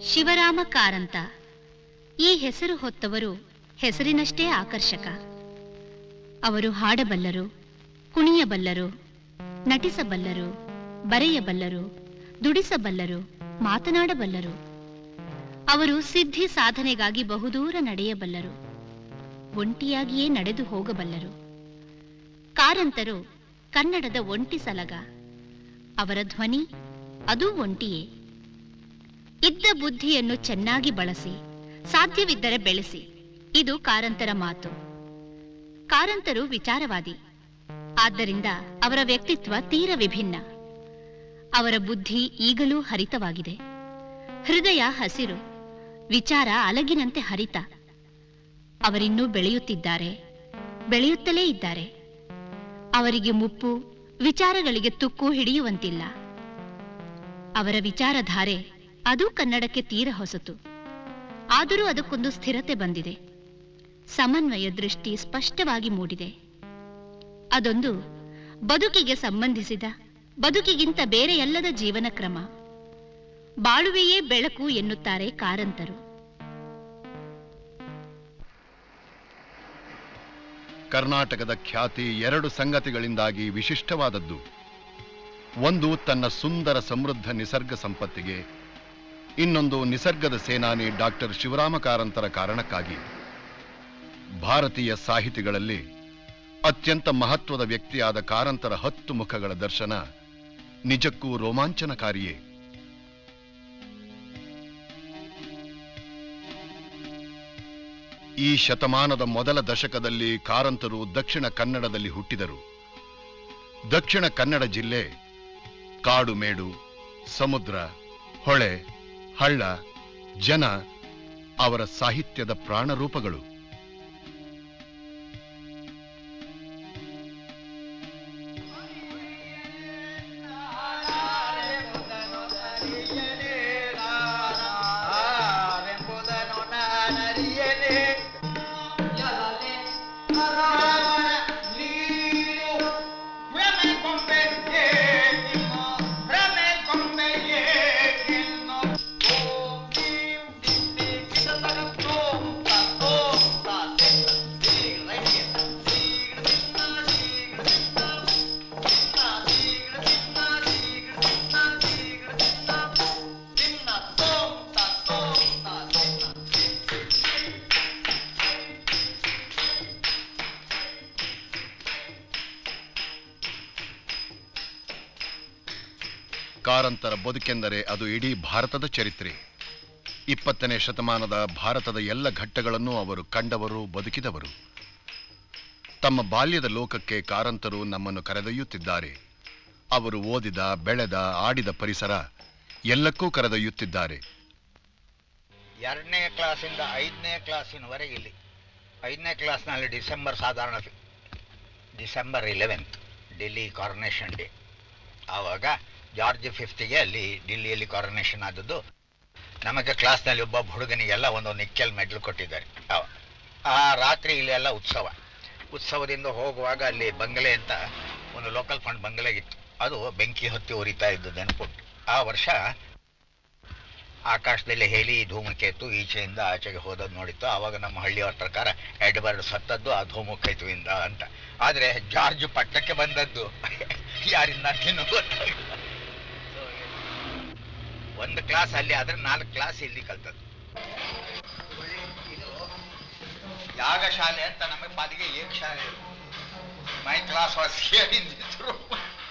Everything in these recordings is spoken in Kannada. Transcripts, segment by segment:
ಶಿವರಾಮ ಕಾರಂತ ಈ ಹೆಸರು ಹೊತ್ತವರು ಹೆಸರಿನಷ್ಟೇ ಆಕರ್ಷಕ ಅವರು ಹಾಡಬಲ್ಲರು ಕುಣಿಯಬಲ್ಲರು ನಟಿಸಬಲ್ಲರು ಬರೆಯಬಲ್ಲರು ದುಡಿಸಬಲ್ಲರು ಮಾತನಾಡಬಲ್ಲರು ಅವರು ಸಿದ್ಧಿ ಸಾಧನೆಗಾಗಿ ಬಹುದೂರ ನಡೆಯಬಲ್ಲರು ಒಂಟಿಯಾಗಿಯೇ ನಡೆದು ಹೋಗಬಲ್ಲರು ಕಾರಂತರು ಕನ್ನಡದ ಒಂಟಿ ಸಲಗ ಅವರ ಧ್ವನಿ ಅದೂ ಒಂಟಿಯೇ ಇದ್ದ ಬುದ್ಧಿಯನ್ನು ಚೆನ್ನಾಗಿ ಬಳಸಿ ಸಾಧ್ಯವಿದ್ದರೆ ಬೆಳೆಸಿ ಇದು ಕಾರಂತರ ಮಾತು ಕಾರಂತರು ವಿಚಾರವಾದಿ ಆದ್ದರಿಂದ ಅವರ ವ್ಯಕ್ತಿತ್ವ ತೀರ ವಿಭಿನ್ನ ಅವರ ಬುದ್ಧಿ ಈಗಲೂ ಹರಿತವಾಗಿದೆ ಹೃದಯ ಹಸಿರು ವಿಚಾರ ಅಲಗಿನಂತೆ ಹರಿತ ಅವರಿನ್ನೂ ಬೆಳೆಯುತ್ತಿದ್ದಾರೆ ಬೆಳೆಯುತ್ತಲೇ ಇದ್ದಾರೆ ಅವರಿಗೆ ಮುಪ್ಪು ವಿಚಾರಗಳಿಗೆ ತುಕ್ಕು ಹಿಡಿಯುವಂತಿಲ್ಲ ಅವರ ವಿಚಾರಧಾರೆ ಅದು ಕನ್ನಡಕ್ಕೆ ತೀರ ಹೊಸತು ಆದರೂ ಅದಕ್ಕೊಂದು ಸ್ಥಿರತೆ ಬಂದಿದೆ ಸಮನ್ವಯ ದೃಷ್ಟಿ ಸ್ಪಷ್ಟವಾಗಿ ಮೂಡಿದೆ ಅದೊಂದು ಬದುಕಿಗೆ ಸಂಬಂಧಿಸಿದ ಬದುಕಿಗಿಂತ ಬೇರೆಯಲ್ಲದ ಜೀವನ ಕ್ರಮ ಬಾಳುವೆಯೇ ಬೆಳಕು ಎನ್ನುತ್ತಾರೆ ಕಾರಂತರು ಕರ್ನಾಟಕದ ಖ್ಯಾತಿ ಎರಡು ಸಂಗತಿಗಳಿಂದಾಗಿ ವಿಶಿಷ್ಟವಾದದ್ದು ಒಂದು ತನ್ನ ಸುಂದರ ಸಮೃದ್ಧ ನಿಸರ್ಗ ಸಂಪತ್ತಿಗೆ ಇನ್ನೊಂದು ನಿಸರ್ಗದ ಸೇನಾನಿ ಡಾಕ್ಟರ್ ಶಿವರಾಮ ಕಾರಂತರ ಕಾರಣಕ್ಕಾಗಿ ಭಾರತೀಯ ಸಾಹಿತಿಗಳಲ್ಲಿ ಅತ್ಯಂತ ಮಹತ್ವದ ವ್ಯಕ್ತಿಯಾದ ಕಾರಂತರ ಹತ್ತು ಮುಖಗಳ ದರ್ಶನ ನಿಜಕ್ಕೂ ರೋಮಾಂಚನಕಾರಿಯೇ ಈ ಶತಮಾನದ ಮೊದಲ ದಶಕದಲ್ಲಿ ಕಾರಂತರು ದಕ್ಷಿಣ ಕನ್ನಡದಲ್ಲಿ ಹುಟ್ಟಿದರು ದಕ್ಷಿಣ ಕನ್ನಡ ಜಿಲ್ಲೆ ಕಾಡು ಮೇಡು ಸಮುದ್ರ ಹೊಳೆ ಹಳ್ಳ ಜನ ಅವರ ಸಾಹಿತ್ಯದ ಪ್ರಾಣರೂಪಗಳು ಕಾರಂತರ ಬದುಕೆಂದರೆ ಅದು ಇಡೀ ಭಾರತದ ಚರಿತ್ರೆ ಇಪ್ಪತ್ತನೇ ಶತಮಾನದ ಭಾರತದ ಎಲ್ಲ ಘಟ್ಟಗಳನ್ನು ಅವರು ಕಂಡವರು ಬದುಕಿದವರು ತಮ್ಮ ಬಾಲ್ಯದ ಲೋಕಕ್ಕೆ ಕಾರಂತರು ನಮ್ಮನ್ನು ಕರೆದೊಯ್ಯುತ್ತಿದ್ದಾರೆ ಅವರು ಓದಿದ ಬೆಳೆದ ಆಡಿದ ಪರಿಸರ ಎಲ್ಲಕ್ಕೂ ಕರೆದೊಯ್ಯುತ್ತಿದ್ದಾರೆ ಎರಡನೇ ಕ್ಲಾಸಿಂದ ಐದನೇ ಕ್ಲಾಸಿನವರೆಗೆ ಇಲ್ಲಿ ಐದನೇ ಕ್ಲಾಸ್ನಲ್ಲಿ ಡಿಸೆಂಬರ್ ಸಾಧಾರಣ ಫಿ- December eleventh Delhi coronation day ಆವಾಗ ಜಾರ್ಜ್ ಫಿಫ್ತಿಗೆ ಅಲ್ಲಿ ಡಿಲ್ಲಿಯಲ್ಲಿ ಕಾರ್ನೇಷನ್ ಆದದ್ದು ನಮಗೆ ಕ್ಲಾಸ್ನಲ್ಲಿ ಒಬ್ಬ ಹುಡುಗನಿಗೆಲ್ಲ ಒಂದೊಂದು ನಿಕ್ಕೆಲ್ ಮೆಡಲ್ ಕೊಟ್ಟಿದ್ದಾರೆ ಅವ ಆ ರಾತ್ರಿ ಇಲ್ಲಿ ಎಲ್ಲ ಉತ್ಸವ ಉತ್ಸವದಿಂದ ಹೋಗುವಾಗ ಅಲ್ಲಿ ಬಂಗಲೆ ಅಂತ ಒಂದು ಲೋಕಲ್ ಫಂಡ್ ಬಂಗಲೆ ಇತ್ತು ಅದು ಬೆಂಕಿ ಹೊತ್ತಿ ಉರಿತಾ ಇದ್ದು ನೆನಪುಂಟು ಆ ವರ್ಷ ಆಕಾಶದಲ್ಲಿ ಹೇಲಿ ಧೂಮಕೇತು ಈಚೆಯಿಂದ ಆಚೆಗೆ ಹೋದದ್ದು ನೋಡಿತ್ತು ಆವಾಗ ನಮ್ಮ ಹಳ್ಳಿಯವರ ಪ್ರಕಾರ ಎಡ್ವರ್ಡ್ ಸತ್ತದ್ದು ಆ ಧೂಮಕೇತುವಿಂದ ಅಂತ ಆದರೆ ಜಾರ್ಜ್ ಪಟ್ಟಕ್ಕೆ ಬಂದದ್ದು ಯಾರಿಂದ ಅಂತೇನು ಗೊತ್ತಾಗಿಲ್ಲ So, ಒಂದು ಕ್ಲಾಸ್ ಅಲ್ಲಿ ಆದ್ರೆ ನಾಲ್ಕು ಕ್ಲಾಸ್ ಇಲ್ಲಿ ಕಲ್ತದ್ದು ಇದು ಯಾಗ ಶಾಲೆ ಅಂತ ನಮಗೆ ಪಾಲಿಗೆ ಏಕ ಶಾಲೆ my class was here in this room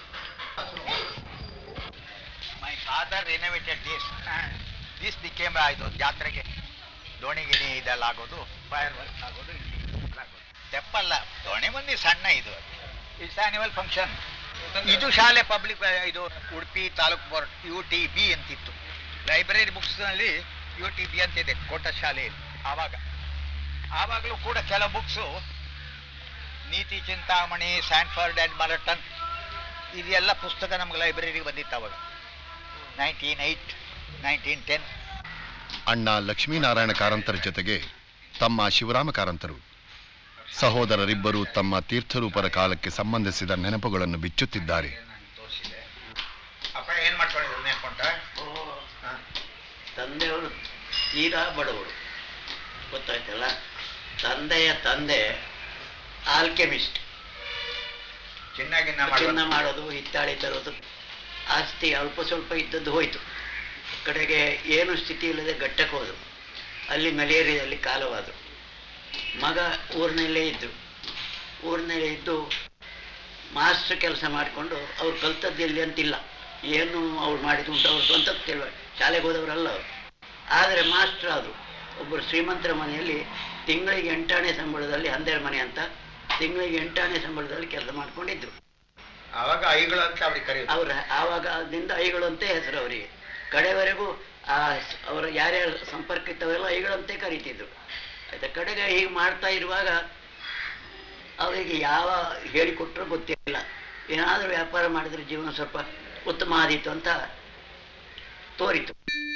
my father renovated this this became ಇದು ಜಾತ್ರೆಗೆ ದೋಣಿ ಗಿಣಿ ಇದೆಲ್ಲ ಆಗೋದು ಫೈರ್ ವರ್ಕ್ ಆಗೋದು ಇಲ್ಲಿ ಆಗೋದು. ತೆಪ್ಪಲ್ಲ ದೋಣಿ ಮಂದಿ ಸಣ್ಣ ಇದು ಇಟ್ಸ್ ಆನ್ಯುವಲ್ ಫಂಕ್ಷನ್ ಇದು ಶಾಲೆ ಪಬ್ಲಿಕ್ ಇದು Udupi taluk board U T B ಅಂತಿತ್ತು ಲೈಬ್ರರಿ ಬುಕ್ಸ್ನಲ್ಲಿ ಯು ಟಿ ಬಿ ಅಂತಿದೆ ಕೋಟ ಶಾಲೆಯಲ್ಲಿ ಆವಾಗ ಆವಾಗಲೂ ಕೂಡ ಕೆಲವು ಬುಕ್ಸು ನೀತಿ ಚಿಂತಾಮಣಿ ಸ್ಯಾನ್ಫರ್ಡ್ ಆ್ಯಂಡ್ ಮಲಟನ್ ಇದೆಲ್ಲ ಪುಸ್ತಕ ನಮ್ಗೆ ಲೈಬ್ರರಿಗೆ ಬಂದಿತ್ತು ಅವಾಗ ನೈನ್ಟೀನ್ ಏಯ್ಟ್ ನೈನ್ಟೀನ್ ಟೆನ್ ಅಣ್ಣ ಲಕ್ಷ್ಮೀನಾರಾಯಣ ಕಾರಂತರ ಜೊತೆಗೆ ತಮ್ಮ ಶಿವರಾಮ ಕಾರಂತರು ಸಹೋದರರಿಬ್ಬರು ತಮ್ಮ ತೀರ್ಥರೂಪರ ಕಾಲಕ್ಕೆ ಸಂಬಂಧಿಸಿದ ನೆನಪುಗಳನ್ನು ಬಿಚ್ಚುತ್ತಿದ್ದಾರೆ ಅಪ್ಪ ಏನ್ ಮಾಡ್ಕೊಂಡಿದ್ರು ನೆನ್ಕೊಂಡ ತಂದೆಯವರು ತೀರಾ ಬಡವರು ಗೊತ್ತಾಯ್ತಲ್ಲ ತಂದೆಯ ತಂದೆ ಆಲ್ಕೆಮಿಸ್ಟ್ ಚಿನ್ನ ಗಿನ್ನ ಚಿನ್ನ ಮಾಡುವ ಮಾಡೋದು ಹಿತ್ತಾಳಿ ತರೋದು ಆಸ್ತಿ ಅಲ್ಪ ಸ್ವಲ್ಪ ಇದ್ದದ್ದು ಹೋಯ್ತು ಕಡೆಗೆ ಏನು ಸ್ಥಿತಿ ಇಲ್ಲದೆ ಘಟ್ಟಕ್ಕೆ ಹೋದರು ಅಲ್ಲಿ ಮಲೇರಿಯಾದಲ್ಲಿ ಕಾಲವಾದರು ಮಗ ಊರಿನಲ್ಲೇ ಇದ್ದರು ಊರಿನಲ್ಲೇ ಇದ್ದು ಮಾಸ್ಟರ್ ಕೆಲಸ ಮಾಡಿಕೊಂಡು ಅವ್ರು ಕಲ್ತದ್ದು ಎಲ್ಲಿ ಅಂತಿಲ್ಲ ಏನು ಅವ್ರು ಮಾಡಿದ್ದು ಉಂಟು ಅವ್ರು ಸ್ವಂತಕ್ಕೆ ತಿಳುವ ಶಾಲೆಗೆ ಹೋದವರಲ್ಲ ಅವರು ಆದರೆ ಮಾಸ್ಟರ್ ಆದರು ಒಬ್ಬರು ಶ್ರೀಮಂತರ ಮನೆಯಲ್ಲಿ ತಿಂಗಳಿಗೆ ಎಂಟಾಣೆ ಸಂಬಳದಲ್ಲಿ ಹನ್ನೆರಡು ಮನೆ ಅಂತ ತಿಂಗಳಿಗೆ ಎಂಟಾಣೆ ಸಂಬಳದಲ್ಲಿ ಕೆಲಸ ಮಾಡ್ಕೊಂಡಿದ್ರು ಅವಾಗ ಐಗಳು ಅಂತ ಅವ್ರಿಗೆ ಕರೆಯುದು ಅವ್ರ ಆವಾಗ ಅದರಿಂದ ಐಗಳು ಅಂತ ಹೆಸರು ಅವರಿಗೆ ಕಡೆವರೆಗೂ ಆ ಸ್- ಅವರ ಯಾರ್ಯಾರು ಸಂಪರ್ಕ ಇತ್ತವೆಲ್ಲ ಐಗಳಂತೆ ಕರೀತಿದ್ರು ಆಯ್ತಾ ಕಡೆಗೆ ಹೀಗೆ ಮಾಡ್ತಾ ಇರುವಾಗ ಅವರಿಗೆ ಯಾವ ಹೇಳಿಕೊಟ್ರೂ ಗೊತ್ತಿಲ್ಲ ಏನಾದರೂ ವ್ಯಾಪಾರ ಮಾಡಿದ್ರೆ ಜೀವನ ಸ್ವಲ್ಪ ಉತ್ತಮ ಆದೀತು ಅಂತ ತೋರಿತು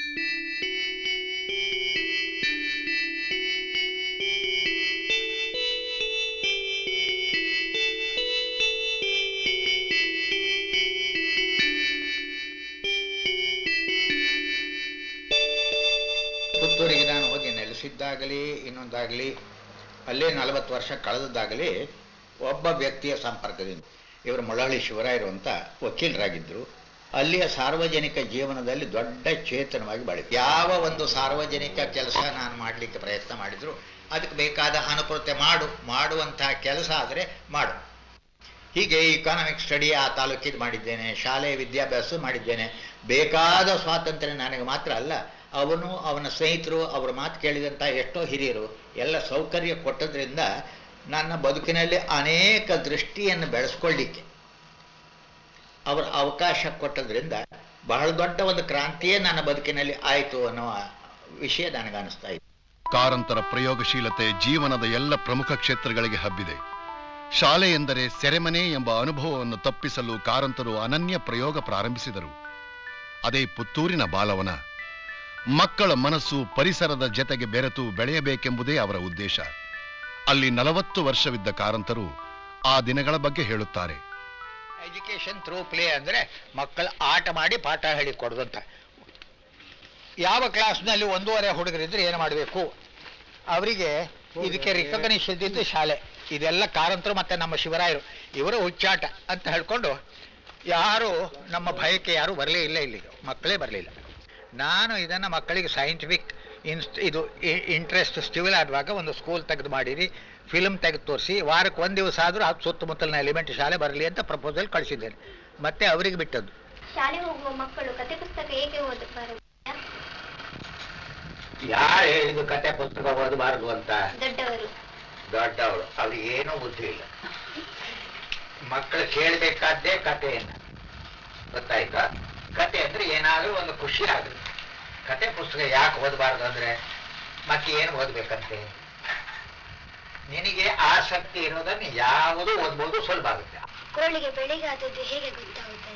ಪುತ್ತೂರಿಗೆ ನಾನು ಹೋಗಿ ನೆಲೆಸಿದ್ದಾಗಲಿ ಇನ್ನೊಂದಾಗಲಿ ಅಲ್ಲೇ ನಲವತ್ತು ವರ್ಷ ಕಳೆದದ್ದಾಗಲಿ ಒಬ್ಬ ವ್ಯಕ್ತಿಯ ಸಂಪರ್ಕದಿಂದ ಇವರು ಮೊಳಹಳ್ಳಿ ಶಿವರಾಯರು ಅಂತ ವಕೀಲರಾಗಿದ್ದರು ಅಲ್ಲಿಯ ಸಾರ್ವಜನಿಕ ಜೀವನದಲ್ಲಿ ದೊಡ್ಡ ಚೇತನವಾಗಿ ಬಾಳಿತು ಯಾವ ಒಂದು ಸಾರ್ವಜನಿಕ ಕೆಲಸ ನಾನು ಮಾಡಲಿಕ್ಕೆ ಪ್ರಯತ್ನ ಮಾಡಿದ್ರು ಅದಕ್ಕೆ ಬೇಕಾದ ಅನುಕೂಲತೆ ಮಾಡು ಮಾಡುವಂತಹ ಕೆಲಸ ಆದರೆ ಮಾಡು ಹೀಗೆ ಇಕಾನಮಿಕ್ ಸ್ಟಡಿ ಆ ತಾಲೂಕಿದ್ದು ಮಾಡಿದ್ದೇನೆ ಶಾಲೆಯ ವಿದ್ಯಾಭ್ಯಾಸ ಮಾಡಿದ್ದೇನೆ ಬೇಕಾದ ಸ್ವಾತಂತ್ರ್ಯ ನನಗೆ ಮಾತ್ರ ಅಲ್ಲ ಅವನು ಅವನ ಸ್ನೇಹಿತರು ಅವರ ಮಾತು ಕೇಳಿದಂಥ ಎಷ್ಟೋ ಹಿರಿಯರು ಎಲ್ಲ ಸೌಕರ್ಯ ಕೊಟ್ಟದ್ರಿಂದ ನನ್ನ ಬದುಕಿನಲ್ಲಿ ಅನೇಕ ದೃಷ್ಟಿಯನ್ನು ಬೆಳೆಸ್ಕೊಳ್ಳಿಕ್ಕೆ ಅವರ ಅವಕಾಶ ಕೊಟ್ಟದ್ರಿಂದ ಬಹಳ ದೊಡ್ಡ ಒಂದು ಕ್ರಾಂತಿಯೇ ನನ್ನ ಬದುಕಿನಲ್ಲಿ ಆಯಿತು ಅನ್ನೋ ವಿಷಯ ನನಗನ್ನಿಸ್ತಾ ಇದೆ ಕಾರಂತರ ಪ್ರಯೋಗಶೀಲತೆ ಜೀವನದ ಎಲ್ಲ ಪ್ರಮುಖ ಕ್ಷೇತ್ರಗಳಿಗೆ ಹಬ್ಬಿದೆ ಶಾಲೆ ಎಂದರೆ ಸೆರೆಮನೆ ಎಂಬ ಅನುಭವವನ್ನು ತಪ್ಪಿಸಲು ಕಾರಂತರು ಅನನ್ಯ ಪ್ರಯೋಗ ಪ್ರಾರಂಭಿಸಿದರು ಅದೇ ಪುತ್ತೂರಿನ ಬಾಲವನ ಮಕ್ಕಳ ಮನಸ್ಸು ಪರಿಸರದ ಜತೆಗೆ ಬೆರೆತು ಬೆಳೆಯಬೇಕೆಂಬುದೇ ಅವರ ಉದ್ದೇಶ ಅಲ್ಲಿ ನಲವತ್ತು ವರ್ಷವಿದ್ದ ಕಾರಂತರು ಆ ದಿನಗಳ ಬಗ್ಗೆ ಹೇಳುತ್ತಾರೆ ಎಜುಕೇಶನ್ ಥ್ರೂ ಪ್ಲೇ ಅಂದರೆ ಮಕ್ಕಳು ಆಟ ಮಾಡಿ ಪಾಠ ಹೇಳಿಕೊಡೋದು ಅಂತ ಯಾವ ಕ್ಲಾಸ್ನಲ್ಲಿ ಒಂದೂವರೆ ಹುಡುಗರಿದ್ರೆ ಏನು ಮಾಡಬೇಕು ಅವರಿಗೆ ಇದಕ್ಕೆ ರಿಕಗ್ನಿಷನ್ ಇದ್ದಿದ್ದು ಶಾಲೆ ಇದೆಲ್ಲ ಕಾರಂತರು ಮತ್ತೆ ನಮ್ಮ ಶಿವರಾಯರು ಇವರು ಹುಚ್ಚಾಟ ಅಂತ ಹೇಳ್ಕೊಂಡು ಯಾರು ನಮ್ಮ ಭಯಕ್ಕೆ ಯಾರು ಬರಲೇ ಇಲ್ಲ ಇಲ್ಲಿಗೆ ಮಕ್ಕಳೇ ಬರಲಿಲ್ಲ ನಾನು ಇದನ್ನು ಮಕ್ಕಳಿಗೆ ಸೈಂಟಿಫಿಕ್ ಇನ್ಸ್ಟ್ ಇದು ಇಂಟ್ರೆಸ್ಟ್ ಸ್ಟಿವಲ್ ಆಡುವಾಗ ಒಂದು ಸ್ಕೂಲ್ ತೆಗೆದು ಮಾಡಿರಿ ಫಿಲ್ಮ್ ತೆಗೆದು ತೋರಿಸಿ ವಾರಕ್ಕೆ ಒಂದು ದಿವಸ ಆದರೂ ಅದು ಸುತ್ತಮುತ್ತಲಿನ ಎಲಿಮೆಂಟ್ ಶಾಲೆ ಬರಲಿ ಅಂತ ಪ್ರಪೋಸಲ್ ಕಳಿಸಿದ್ದೇನೆ ಮತ್ತೆ ಅವರಿಗೆ ಬಿಟ್ಟದ್ದು ಶಾಲೆ ಹೋಗುವ ಮಕ್ಕಳು ಕತೆ ಪುಸ್ತಕ ಏಕೆ ಓದಬಾರದು ಯಾರು ಹೇಳಿದ್ದು ಕತೆ ಪುಸ್ತಕ ಓದಬಾರದು ಅಂತ ದೊಡ್ಡವರು ದೊಡ್ಡವರು ಅವ್ರಿಗೆ ಏನೂ ಬುದ್ಧಿ ಇಲ್ಲ ಮಕ್ಕಳು ಕೇಳಬೇಕಾದ್ದೇ ಕಥೆಯನ್ನ ಗೊತ್ತಾಯ್ತಾ ಕತೆ ಅಂದ್ರೆ ಏನಾದ್ರೂ ಒಂದು ಖುಷಿ ಆಗುತ್ತೆ ಕತೆ ಪುಸ್ತಕ ಯಾಕೆ ಓದಬಾರ್ದು ಅಂದ್ರೆ ಮತ್ತೆ ಏನು ಓದ್ಬೇಕಂತೆ ನಿನಗೆ ಆಸಕ್ತಿ ಇರೋದನ್ನು ಯಾವುದು ಓದ್ಬೋದು ಸುಲಭ ಆಗುತ್ತೆ ಕೋಳಿಗೆ ಬೆಳಿಗ್ಗೆ ಆದದ್ದು ಹೇಗೆ ಗೊತ್ತಾಗುತ್ತದೆ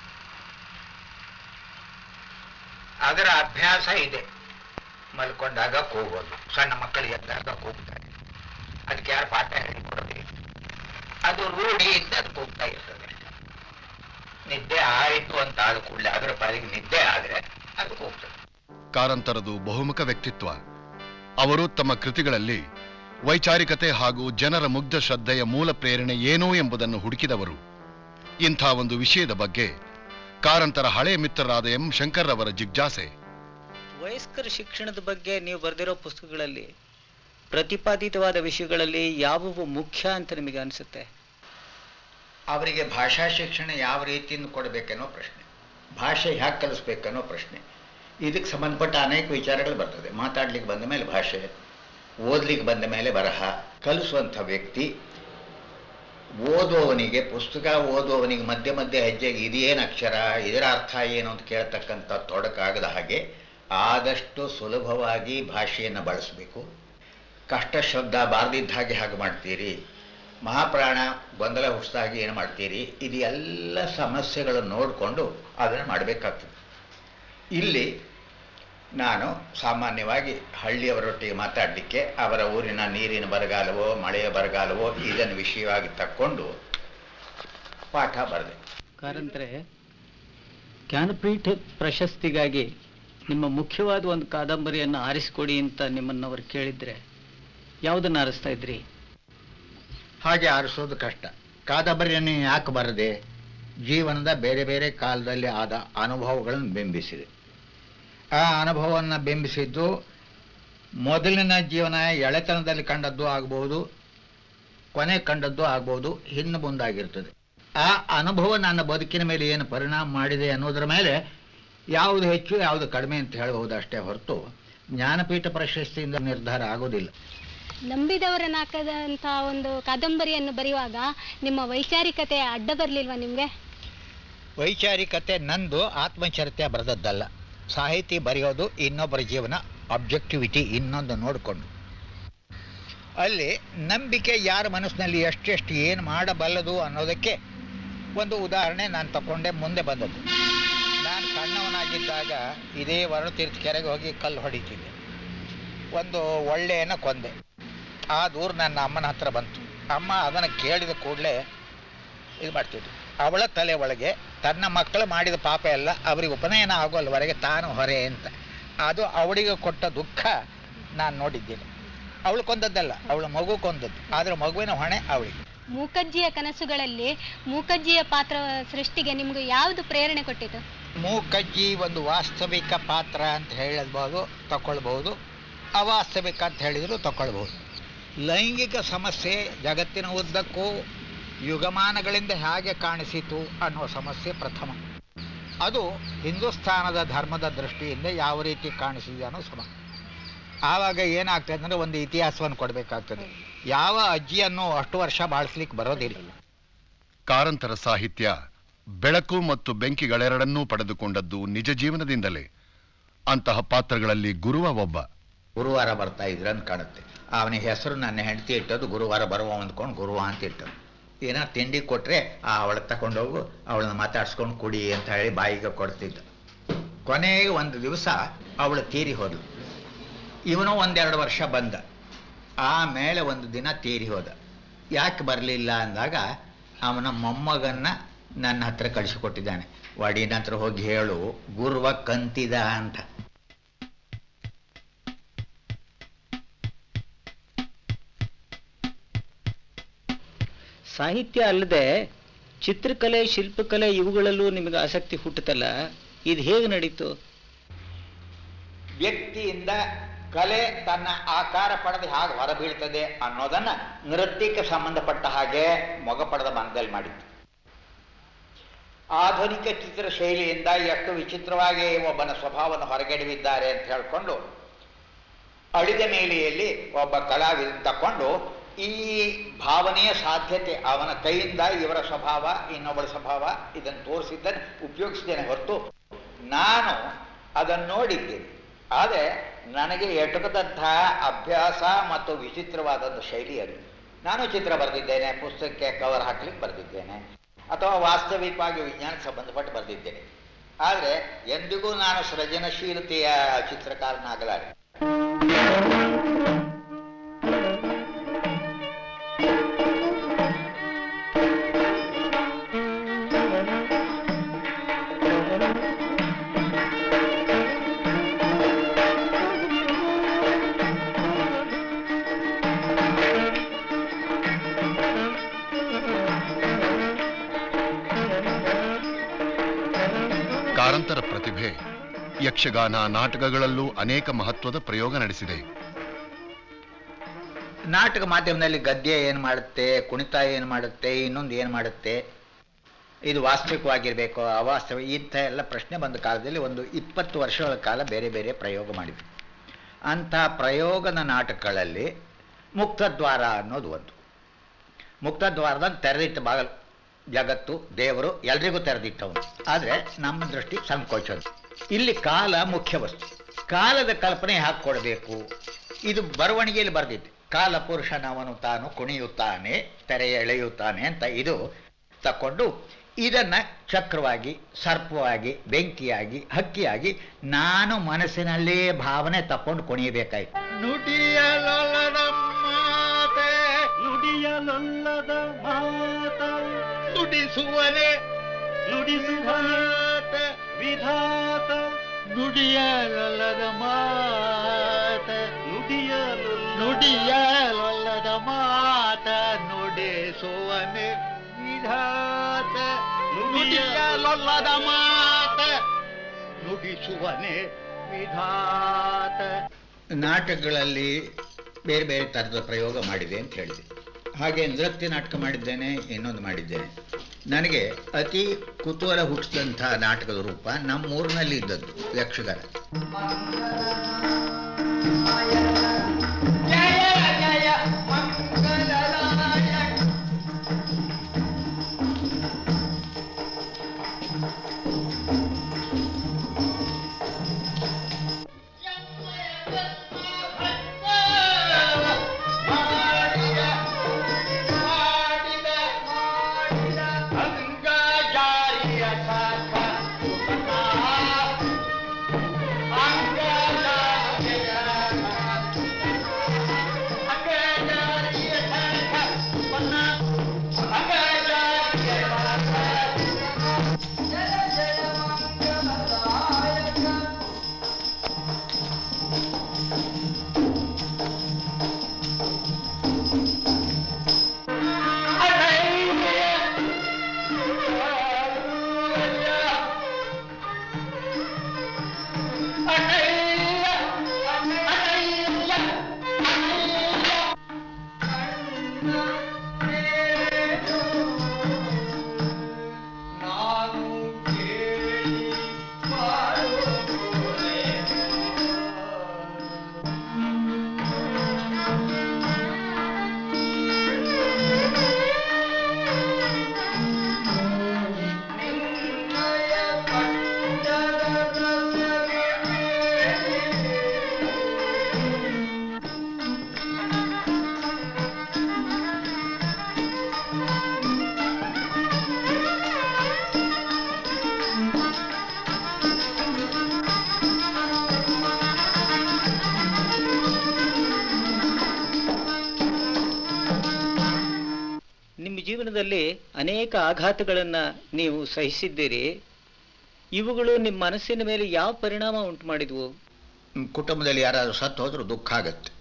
ಅದರ ಅಭ್ಯಾಸ ಇದೆ ಮಲ್ಕೊಂಡಾಗ ಕೂಗೋದು ಸಣ್ಣ ಮಕ್ಕಳಿಗೆ ಎದ್ದಾಗ ಕೂಗ್ತಾರೆ ಅದಕ್ಕೆ ಯಾರು ಪಾಠ ಹೇಳಿಕೊಡೋದಿಲ್ಲ ಅದು ರೂಢಿಯಿಂದ ಅದು ಕೂಗ್ತಾ ಇರ್ತದೆ ನಿದ್ದೆ ಆಯಿತು ಅಂತ ಆದ ಕೂಡಲೇ ಅದರ ಪಾಲಿಗೆ ನಿದ್ದೆ ಆದ್ರೆ ಅದು ಕೂಗ್ತದೆ ಕಾರಂತರದು ಬಹುಮುಖ ವ್ಯಕ್ತಿತ್ವ ಅವರು ತಮ್ಮ ಕೃತಿಗಳಲ್ಲಿ ವೈಚಾರಿಕತೆ ಹಾಗೂ ಜನರ ಮುಗ್ಧ ಶ್ರದ್ಧೆಯ ಮೂಲ ಪ್ರೇರಣೆ ಏನು ಎಂಬುದನ್ನು ಹುಡುಕಿದವರು ಇಂಥ ಒಂದು ವಿಷಯದ ಬಗ್ಗೆ ಕಾರಂತರ ಹಳೆಯ ಮಿತ್ರರಾದ ಎಂ ಶಂಕರ್ ಅವರ ಜಿಜ್ಞಾಸೆ ವಯಸ್ಕರ ಶಿಕ್ಷಣದ ಬಗ್ಗೆ ನೀವು ಬರೆದಿರೋ ಪುಸ್ತಕಗಳಲ್ಲಿ ಪ್ರತಿಪಾದಿತವಾದ ವಿಷಯಗಳಲ್ಲಿ ಯಾವುವು ಮುಖ್ಯ ಅಂತ ನಿಮಗೆ ಅನಿಸುತ್ತೆ ಅವರಿಗೆ ಭಾಷಾ ಶಿಕ್ಷಣ ಯಾವ ರೀತಿಯಿಂದ ಕೊಡಬೇಕನ್ನೋ ಪ್ರಶ್ನೆ ಭಾಷೆ ಹ್ಯಾಕೆ ಕಲಿಸ್ಬೇಕನ್ನೋ ಪ್ರಶ್ನೆ ಇದಕ್ಕೆ ಸಂಬಂಧಪಟ್ಟ ಅನೇಕ ವಿಚಾರಗಳು ಬರ್ತದೆ ಮಾತಾಡ್ಲಿಕ್ಕೆ ಬಂದ ಮೇಲೆ ಭಾಷೆ ಓದ್ಲಿಕ್ಕೆ ಬಂದ ಮೇಲೆ ಬರಹ ಕಲಿಸುವಂಥ ವ್ಯಕ್ತಿ ಓದುವವನಿಗೆ ಪುಸ್ತಕ ಓದುವವನಿಗೆ ಮಧ್ಯೆ ಮಧ್ಯೆ ಹೆಜ್ಜೆಗೆ ಇದೇನು ಅಕ್ಷರ ಇದರ ಅರ್ಥ ಏನು ಅಂತ ಕೇಳ್ತಕ್ಕಂಥ ತೊಡಕಾಗದ ಹಾಗೆ ಆದಷ್ಟು ಸುಲಭವಾಗಿ ಭಾಷೆಯನ್ನು ಬಳಸಬೇಕು ಕಷ್ಟ ಶಬ್ದ ಬಾರದಿದ್ದ ಹಾಗೆ ಹಾಗೆ ಮಾಡ್ತೀರಿ ಮಹಾಪ್ರಾಣ ಗೊಂದಲ ಹುಟ್ಟಿಸ್ದಾಗೆ ಏನು ಮಾಡ್ತೀರಿ ಇದು ಎಲ್ಲ ಸಮಸ್ಯೆಗಳನ್ನು ನೋಡಿಕೊಂಡು ಅದನ್ನು ಮಾಡಬೇಕಾಗ್ತದೆ ಇಲ್ಲಿ ನಾನು ಸಾಮಾನ್ಯವಾಗಿ ಹಳ್ಳಿಯವರೊಟ್ಟಿಗೆ ಮಾತಾಡಲಿಕ್ಕೆ ಅವರ ಊರಿನ ನೀರಿನ ಬರಗಾಲವೋ ಮಳೆಯ ಬರಗಾಲವೋ ಇದನ್ನು ವಿಷಯವಾಗಿ ತಕ್ಕೊಂಡು ಪಾಠ ಬರೆದೆ ಕಾರಂತರೆ ಜ್ಞಾನಪೀಠ ಪ್ರಶಸ್ತಿಗಾಗಿ ನಿಮ್ಮ ಮುಖ್ಯವಾದ ಒಂದು ಕಾದಂಬರಿಯನ್ನು ಆರಿಸಿಕೊಡಿ ಅಂತ ನಿಮ್ಮನ್ನು ಅವ್ರು ಕೇಳಿದ್ರೆ ಯಾವುದನ್ನು ಆರಿಸ್ತಾ ಇದ್ರಿ ಹಾಗೆ ಆರಿಸೋದು ಕಷ್ಟ ಕಾದಂಬರಿಯನ್ನು ಯಾಕೆ ಬರದೆ ಜೀವನದ ಬೇರೆ ಬೇರೆ ಕಾಲದಲ್ಲಿ ಆದ ಅನುಭವಗಳನ್ನು ಬಿಂಬಿಸಿದೆ ಆ ಅನುಭವವನ್ನು ಬಿಂಬಿಸಿದ್ದು ಮೊದಲಿನ ಜೀವನ ಎಳೆತನದಲ್ಲಿ ಕಂಡದ್ದು ಆಗಬಹುದು ಕೊನೆ ಕಂಡದ್ದು ಆಗ್ಬೋದು ಹಿಂದೆ ಮುಂದಾಗಿರ್ತದೆ ಆ ಅನುಭವ ನನ್ನ ಬದುಕಿನ ಮೇಲೆ ಏನು ಪರಿಣಾಮ ಮಾಡಿದೆ ಅನ್ನೋದರ ಮೇಲೆ ಯಾವುದು ಹೆಚ್ಚು ಯಾವುದು ಕಡಿಮೆ ಅಂತ ಹೇಳಬಹುದು ಅಷ್ಟೇ ಹೊರತು ಜ್ಞಾನಪೀಠ ಪ್ರಶಸ್ತಿಯಿಂದ ನಿರ್ಧಾರ ಆಗೋದಿಲ್ಲ ನಂಬಿದವರನ್ನಾಕದಂಥ ಒಂದು ಕಾದಂಬರಿಯನ್ನು ಬರೆಯುವಾಗ ನಿಮ್ಮ ವೈಚಾರಿಕತೆ ಅಡ್ಡ ಬರಲಿಲ್ವಾ ನಿಮಗೆ ವೈಚಾರಿಕತೆ ನಂದು ಆತ್ಮಚರಿತ್ಯ ಬರೆದದ್ದಲ್ಲ ಸಾಹಿತಿ ಬರೆಯೋದು ಇನ್ನೊಬ್ಬರ ಜೀವನ ಅಬ್ಜೆಕ್ಟಿವಿಟಿ ಇನ್ನೊಂದು ನೋಡಿಕೊಂಡು ಅಲ್ಲಿ ನಂಬಿಕೆ ಯಾರ ಮನಸ್ಸಿನಲ್ಲಿ ಎಷ್ಟೆಷ್ಟು ಏನು ಮಾಡಬಲ್ಲದು ಅನ್ನೋದಕ್ಕೆ ಒಂದು ಉದಾಹರಣೆ ನಾನು ತಗೊಂಡೆ ಮುಂದೆ ಬಂದದ್ದು ನಾನು ಸಣ್ಣವನಾಗಿದ್ದಾಗ ಇದೇ ವರುಣತೀರ್ಥ ಕೆರೆಗೆ ಹೋಗಿ ಕಲ್ಲು ಹೊಡಿತಿದ್ದೆ ಒಂದು ಒಳ್ಳೆಯನ ಕೊಂದೆ ಆ ದೂರ ನನ್ನ ಅಮ್ಮನ ಹತ್ರ ಬಂತು ಅಮ್ಮ ಅದನ್ನು ಕೇಳಿದ ಕೂಡಲೇ ಇದು ಮಾಡ್ತಿದ್ವಿ ಅವಳ ತಲೆ ಒಳಗೆ ತನ್ನ ಮಕ್ಕಳು ಮಾಡಿದ ಪಾಪ ಎಲ್ಲ ಅವರಿಗೆ ಉಪನಯನ ಆಗೋಲ್ವರೆಗೆ ತಾನು ಹೊರೆ ಅಂತ ಅದು ಅವಳಿಗೆ ಕೊಟ್ಟ ದುಃಖ ನಾನು ನೋಡಿದ್ದೇನೆ ಅವಳು ಕೊಂದದ್ದಲ್ಲ ಅವಳ ಮಗು ಕೊಂದದ್ದು ಆದರೆ ಮಗುವಿನ ಹೊಣೆ ಅವಳಿಗೆ ಮೂಕಜ್ಜಿಯ ಕನಸುಗಳಲ್ಲಿ ಮೂಕಜ್ಜಿಯ ಪಾತ್ರ ಸೃಷ್ಟಿಗೆ ನಿಮ್ಗೆ ಯಾವುದು ಪ್ರೇರಣೆ ಕೊಟ್ಟಿತು ಮೂಕಜ್ಜಿ ಒಂದು ವಾಸ್ತವಿಕ ಪಾತ್ರ ಅಂತ ಹೇಳಬಹುದು ತಗೊಳ್ಬಹುದು ಅವಾಸ್ತವಿಕ ಅಂತ ಹೇಳಿದ್ರು ತಗೊಳ್ಬಹುದು ಲೈಂಗಿಕ ಸಮಸ್ಯೆ ಜಗತ್ತಿನ ಉದ್ದಕ್ಕೂ ಯುಗಮಾನಗಳಿಂದ ಹೇಗೆ ಕಾಣಿಸಿತು ಅನ್ನುವ ಸಮಸ್ಯೆ ಪ್ರಥಮ ಅದು ಹಿಂದೂಸ್ಥಾನದ ಧರ್ಮದ ದೃಷ್ಟಿಯಿಂದ ಯಾವ ರೀತಿ ಕಾಣಿಸಿದೆ ಅನ್ನೋ ಸಮ ಆವಾಗ ಏನಾಗ್ತದೆ ಅಂದರೆ ಒಂದು ಇತಿಹಾಸವನ್ನು ಕೊಡಬೇಕಾಗ್ತದೆ ಯಾವ ಅಜ್ಜಿಯನ್ನು ಅಷ್ಟು ವರ್ಷ ಬಾಳಿಸ್ಲಿಕ್ಕೆ ಬರೋದಿಲ್ಲ ಕಾರಂತರ ಸಾಹಿತ್ಯ ಬೆಳಕು ಮತ್ತು ಬೆಂಕಿಗಳೆರಡನ್ನೂ ಪಡೆದುಕೊಂಡದ್ದು ನಿಜ ಜೀವನದಿಂದಲೇ ಅಂತಹ ಪಾತ್ರಗಳಲ್ಲಿ ಗುರುವ ಒಬ್ಬ ಗುರುವಾರ ಬರ್ತಾ ಇದ್ರು ಅಂತ ಕಾಣುತ್ತೆ ಅವನ ಹೆಸರು ನನ್ನ ಹೆಂಡತಿ ಇಟ್ಟದ್ದು ಗುರುವಾರ ಬರುವ ಅಂದ್ಕೊಂಡು ಗುರುವ ಅಂತ ಇಟ್ಟದ್ದು ಏನೋ ತಿಂಡಿ ಕೊಟ್ರೆ ಆ ಅವಳ ತಗೊಂಡೋಗು ಅವಳನ್ನ ಮಾತಾಡ್ಸ್ಕೊಂಡು ಕುಡಿ ಅಂತ ಹೇಳಿ ಬಾಯಿಗೆ ಕೊಡ್ತಿದ್ದ ಕೊನೆಗೆ ಒಂದು ದಿವಸ ಅವಳು ತೀರಿ ಹೋದ್ಲು ಇವನು ಒಂದೆರಡು ವರ್ಷ ಬಂದ ಆಮೇಲೆ ಒಂದು ದಿನ ತೀರಿ ಹೋದ ಯಾಕೆ ಬರಲಿಲ್ಲ ಅಂದಾಗ ಅವನ ಮೊಮ್ಮಗನ್ನ ನನ್ನ ಹತ್ರ ಕಳಿಸಿಕೊಟ್ಟಿದ್ದಾನೆ ವಡಿನ ಹತ್ರ ಹೋಗಿ ಹೇಳು ಗುರುವ ಕಂತಿದ ಅಂತ ಸಾಹಿತ್ಯ ಅಲ್ಲದೆ ಚಿತ್ರಕಲೆ ಶಿಲ್ಪಕಲೆ ಇವುಗಳಲ್ಲೂ ನಿಮಗೆ ಆಸಕ್ತಿ ಹುಟ್ಟುತ್ತಲ್ಲ ಇದು ಹೇಗೆ ನಡೀತು ವ್ಯಕ್ತಿಯಿಂದ ಕಲೆ ತನ್ನ ಆಕಾರ ಪಡೆದು ಹಾಗೆ ಹೊರಬೀಳ್ತದೆ ಅನ್ನೋದನ್ನ ನೃತ್ಯಕ್ಕೆ ಸಂಬಂಧಪಟ್ಟ ಹಾಗೆ ಮೊಗ ಪಡೆದ ಮನದಲ್ಲಿ ಮಾಡಿತ್ತು ಆಧುನಿಕ ಚಿತ್ರ ಶೈಲಿಯಿಂದ ಎಷ್ಟು ವಿಚಿತ್ರವಾಗಿ ಒಬ್ಬನ ಸ್ವಭಾವವನ್ನು ಹೊರಗೆಡವಿದ್ದಾರೆ ಅಂತ ಹೇಳ್ಕೊಂಡು ಅಳಿದ ಮೇಲೆಯಲ್ಲಿ ಒಬ್ಬ ಕಲಾವಿದ ತಕೊಂಡು ಈ ಭಾವನೆಯ ಸಾಧ್ಯತೆ ಅವನ ಕೈಯಿಂದ ಇವರ ಸ್ವಭಾವ ಇನ್ನೊಬ್ಬಳ ಸ್ವಭಾವ ಇದನ್ನು ತೋರಿಸಿದ್ದನ್ನು ಉಪಯೋಗಿಸಿದ್ದೇನೆ ಹೊರತು ನಾನು ಅದನ್ನು ನೋಡಿದ್ದೇನೆ ಆದರೆ ನನಗೆ ಎಟುಕದಂತಹ ಅಭ್ಯಾಸ ಮತ್ತು ವಿಚಿತ್ರವಾದದ್ದು ಶೈಲಿ ಅದು ನಾನು ಚಿತ್ರ ಬರೆದಿದ್ದೇನೆ ಪುಸ್ತಕಕ್ಕೆ ಕವರ್ ಹಾಕ್ಲಿಕ್ಕೆ ಬರೆದಿದ್ದೇನೆ ಅಥವಾ ವಾಸ್ತವಿಕವಾಗಿ ವಿಜ್ಞಾನಕ್ಕೆ ಸಂಬಂಧಪಟ್ಟು ಬರೆದಿದ್ದೇನೆ ಆದರೆ ಎಂದಿಗೂ ನಾನು ಸೃಜನಶೀಲತೆಯ ಚಿತ್ರಕಾರನಾಗಲಾರೆ ಕಾರಂತರ ಪ್ರತಿಭೆ ಯಕ್ಷಗಾನ ನಾಟಕಗಳಲ್ಲೂ ಅನೇಕ ಮಹತ್ವದ ಪ್ರಯೋಗ ನಡೆಸಿದೆ ನಾಟಕ ಮಾಧ್ಯಮದಲ್ಲಿ ಗದ್ಯ ಏನು ಮಾಡುತ್ತೆ ಕುಣಿತ ಏನು ಮಾಡುತ್ತೆ ಇನ್ನೊಂದು ಏನು ಮಾಡುತ್ತೆ ಇದು ವಾಸ್ತವಿಕವಾಗಿರಬೇಕು ಅವಾಸ್ತವ ಇಂಥ ಎಲ್ಲ ಪ್ರಶ್ನೆ ಬಂದ ಕಾಲದಲ್ಲಿ ಒಂದು ಇಪ್ಪತ್ತು ವರ್ಷಗಳ ಕಾಲ ಬೇರೆ ಬೇರೆ ಪ್ರಯೋಗ ಮಾಡಿದ್ವಿ ಅಂಥ ಪ್ರಯೋಗದ ನಾಟಕಗಳಲ್ಲಿ ಮುಕ್ತದ್ವಾರ ಅನ್ನೋದು ಒಂದು ಮುಕ್ತದ್ವಾರದಾಗ ತೆರೆದಿಟ್ಟ ಬಾಗಲು ಜಗತ್ತು ದೇವರು ಎಲ್ರಿಗೂ ತೆರೆದಿಟ್ಟವನು ಆದರೆ ನಮ್ಮ ದೃಷ್ಟಿ ಸಂಕೋಚದು ಇಲ್ಲಿ ಕಾಲ ಮುಖ್ಯ ವಸ್ತು ಕಾಲದ ಕಲ್ಪನೆ ಹಾಕ್ಕೊಡ್ಬೇಕು ಇದು ಬರವಣಿಗೆಯಲ್ಲಿ ಬರೆದಿತ್ತು ಕಾಲ ಪುರುಷನವನು ತಾನು ಕುಣಿಯುತ್ತಾನೆ ತೆರೆ ಎಳೆಯುತ್ತಾನೆ ಅಂತ ಇದು ತಕೊಂಡು ಇದನ್ನ ಚಕ್ರವಾಗಿ ಸರ್ಪವಾಗಿ ಬೆಂಕಿಯಾಗಿ ಹಕ್ಕಿಯಾಗಿ ನಾನು ಮನಸ್ಸಿನಲ್ಲೇ ಭಾವನೆ ತಕೊಂಡು ಕುಣಿಯಬೇಕಾಯ್ತು ನುಡಿಯಲೊಲ್ಲದ ಮಾತೆ ನುಡಿಯಲೊಲ್ಲದ ಮಾತ ನುಡಿಸುವನೆ ನುಡಿಸುವನೆ ವಿಧಾತ ನುಡಿಯಲೊಲ್ಲದ ಮಾತ ನುಡಿಯಲೊಲ್ಲದ ಮಾತ ನುಡಿಸುವನೆ ವಿಧಾತ ನುಡಿಯಲೊಲ್ಲದ ಮಾತ ನುಡಿಸುವನೆ ವಿಧಾತ ನಾಟಕಗಳಲ್ಲಿ ಬೇರೆ ಬೇರೆ ಥರದ ಪ್ರಯೋಗ ಮಾಡಿದೆ ಅಂತ ಹೇಳಿದೆ ಹಾಗೆ ನೃತ್ಯ ನಾಟಕ ಮಾಡಿದ್ದೇನೆ ಇನ್ನೊಂದು ಮಾಡಿದ್ದೇನೆ ನನಗೆ ಅತಿ ಕುತೂಹಲ ಹುಟ್ಟಿಸಿದಂಥ ನಾಟಕದ ರೂಪ ನಮ್ಮ ಊರಿನಲ್ಲಿ ಇದ್ದದ್ದು ಯಕ್ಷಗಾನ ನಿಮ್ಮ ಜೀವನದಲ್ಲಿ ಅನೇಕ ಆಘಾತಗಳನ್ನು ನೀವು ಸಹಿಸಿದ್ದೀರಿ ಇವುಗಳು ನಿಮ್ಮ ಮನಸ್ಸಿನ ಮೇಲೆ ಯಾವ ಪರಿಣಾಮ ಉಂಟು ಮಾಡಿದ್ವು ಕುಟುಂಬದಲ್ಲಿ ಯಾರಾದರೂ ಸತ್ತು ಹೋದ್ರೂ ದುಃಖ ಆಗತ್ತೆ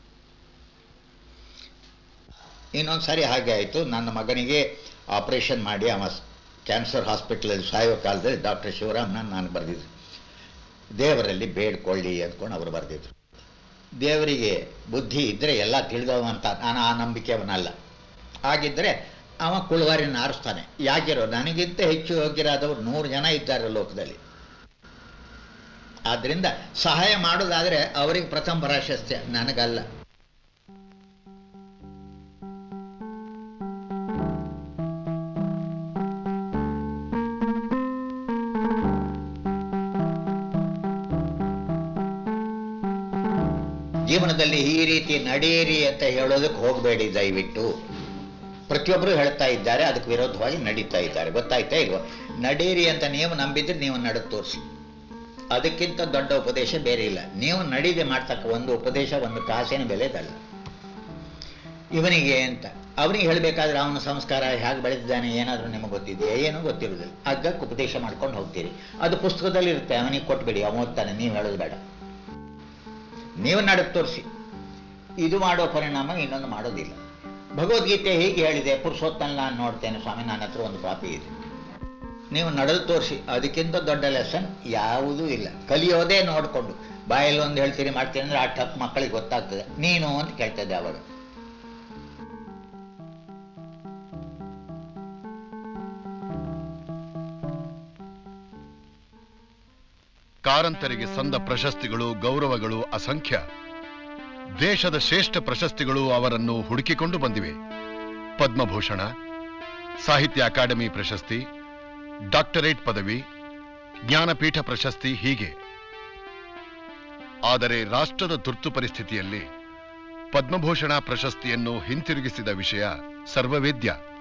ಇನ್ನೊಂದು ಸಾರಿ ಹಾಗೆ ಆಯಿತು ನನ್ನ ಮಗನಿಗೆ ಆಪರೇಷನ್ ಮಾಡಿ ಅವ ಕ್ಯಾನ್ಸರ್ ಹಾಸ್ಪಿಟ್ಲಲ್ಲಿ ಸಾಯೋ ಕಾಲದಲ್ಲಿ ಡಾಕ್ಟರ್ ಶಿವರಾಮ್ನ ನಾನು ಬರೆದಿದ್ರು ದೇವರಲ್ಲಿ ಬೇಡ್ಕೊಳ್ಳಿ ಅಂದ್ಕೊಂಡು ಅವರು ಬರೆದಿದ್ರು ದೇವರಿಗೆ ಬುದ್ಧಿ ಇದ್ದರೆ ಎಲ್ಲ ತಿಳಿದವ ಅಂತ ನಾನು ಆ ನಂಬಿಕೆಯವನಲ್ಲ ಹಾಗಿದ್ದರೆ ಅವ ಕುಳುವಾರಿನ ಆರಿಸ್ತಾನೆ ಯಾಕಿರೋ ನನಗಿಂತ ಹೆಚ್ಚು ಯೋಗ್ಯರಾದವರು ನೂರು ಜನ ಇದ್ದಾರೆ ಲೋಕದಲ್ಲಿ ಆದ್ದರಿಂದ ಸಹಾಯ ಮಾಡೋದಾದರೆ ಅವರಿಗೆ ಪ್ರಥಮ ಪ್ರಾಶಸ್ತ್ಯ ನನಗಲ್ಲ ಜೀವನದಲ್ಲಿ ಈ ರೀತಿ ನಡೆಯಿರಿ ಅಂತ ಹೇಳೋದಕ್ಕೆ ಹೋಗಬೇಡಿ ದಯವಿಟ್ಟು ಪ್ರತಿಯೊಬ್ಬರು ಹೇಳ್ತಾ ಇದ್ದಾರೆ ಅದಕ್ಕೆ ವಿರೋಧವಾಗಿ ನಡೀತಾ ಇದ್ದಾರೆ ಗೊತ್ತಾಯ್ತಾ ಇಲ್ವಾ ನಡೆಯಿರಿ ಅಂತ ನೀವು ನಂಬಿದ್ರೆ ನೀವು ನಡೆ ತೋರಿಸಿ ಅದಕ್ಕಿಂತ ದೊಡ್ಡ ಉಪದೇಶ ಬೇರೆ ಇಲ್ಲ ನೀವು ನಡೀದೆ ಮಾಡ್ತಕ್ಕ ಒಂದು ಉಪದೇಶ ಒಂದು ಕಾಸಿನ ಬೆಲೆದಲ್ಲ ಇವನಿಗೆ ಅಂತ ಅವನಿಗೆ ಹೇಳಬೇಕಾದ್ರೆ ಅವನ ಸಂಸ್ಕಾರ ಹೇಗೆ ಬೆಳೆದಿದ್ದಾನೆ ಏನಾದರೂ ನಿಮಗೆ ಗೊತ್ತಿದೆಯಾ ಏನೂ ಗೊತ್ತಿರೋದಿಲ್ಲ ಅಗ್ಗಕ್ಕೆ ಉಪದೇಶ ಮಾಡ್ಕೊಂಡು ಹೋಗ್ತೀರಿ ಅದು ಪುಸ್ತಕದಲ್ಲಿ ಇರುತ್ತೆ ಅವನಿಗೆ ಕೊಟ್ಬಿಡಿ ಅವನು ಓದ್ತಾನೆ ನೀವು ಹೇಳೋದು ಬೇಡ ನೀವು ನಡೆದು ತೋರಿಸಿ ಇದು ಮಾಡೋ ಪರಿಣಾಮ ಇನ್ನೊಂದು ಮಾಡೋದಿಲ್ಲ ಭಗವದ್ಗೀತೆ ಹೀಗೆ ಹೇಳಿದೆ ಪುರುಷೋತ್ತಮ ನಾನು ನೋಡ್ತೇನೆ ಸ್ವಾಮಿ ನನ್ನ ಹತ್ರ ಒಂದು ಕಾಪಿ ಇದೆ ನೀವು ನಡೆದು ತೋರಿಸಿ ಅದಕ್ಕಿಂತ ದೊಡ್ಡ ಲೆಸನ್ ಯಾವುದೂ ಇಲ್ಲ ಕಲಿಯೋದೇ ನೋಡಿಕೊಂಡು ಬಾಯಲ್ಲಿ ಒಂದು ಹೇಳ್ತೀರಿ ಮಾಡ್ತೀನಿ ಅಂದ್ರೆ ಅಷ್ಟು ಹತ್ತು ಮಕ್ಕಳಿಗೆ ಗೊತ್ತಾಗ್ತದೆ ನೀನು ಅಂತ ಕೇಳ್ತದೆ ಅವಾಗ ಕಾರಂತರಿಗೆ ಸಂದ ಪ್ರಶಸ್ತಿಗಳು ಗೌರವಗಳು ಅಸಂಖ್ಯ ದೇಶದ ಶ್ರೇಷ್ಠ ಪ್ರಶಸ್ತಿಗಳು ಅವರನ್ನು ಹುಡುಕಿಕೊಂಡು ಬಂದಿವೆ ಪದ್ಮಭೂಷಣ ಸಾಹಿತ್ಯ ಅಕಾಡೆಮಿ ಪ್ರಶಸ್ತಿ ಡಾಕ್ಟರೇಟ್ ಪದವಿ ಜ್ಞಾನಪೀಠ ಪ್ರಶಸ್ತಿ ಹೀಗೆ ಆದರೆ ರಾಷ್ಟ್ರದ ತುರ್ತು ಪರಿಸ್ಥಿತಿಯಲ್ಲಿ ಪದ್ಮಭೂಷಣ ಪ್ರಶಸ್ತಿಯನ್ನು ಹಿಂತಿರುಗಿಸಿದ ವಿಷಯ ಸರ್ವವೇದ್ಯ